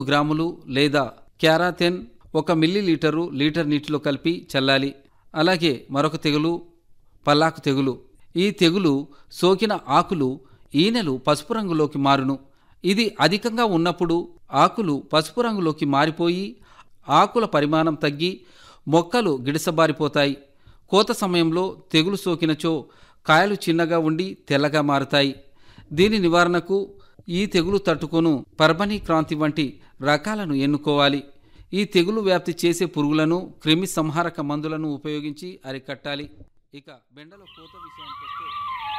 గ్రాములు లేదా క్యారాథెన్ ఒక మిల్లీ లీటరు లీటర్ నీటిలో కలిపి చల్లాలి అలాగే మరొక తెగులు పల్లాకు తెగులు ఈ తెగులు సోకిన ఆకులు ఈనెలు పసుపు రంగులోకి మారును ఇది అధికంగా ఉన్నప్పుడు ఆకులు పసుపు రంగులోకి మారిపోయి ఆకుల పరిమాణం తగ్గి మొక్కలు గిడసబారిపోతాయి కోత సమయంలో తెగులు సోకినచో కాయలు చిన్నగా ఉండి తెల్లగా మారుతాయి దీని నివారణకు ఈ తెగులు తట్టుకొను పర్బనీ క్రాంతి వంటి రకాలను ఎన్నుకోవాలి ఈ తెగులు వ్యాప్తి చేసే పురుగులను క్రిమి సంహారక మందులను ఉపయోగించి అరికట్టాలి ఇక బెండలో కోత విషయానికి వస్తే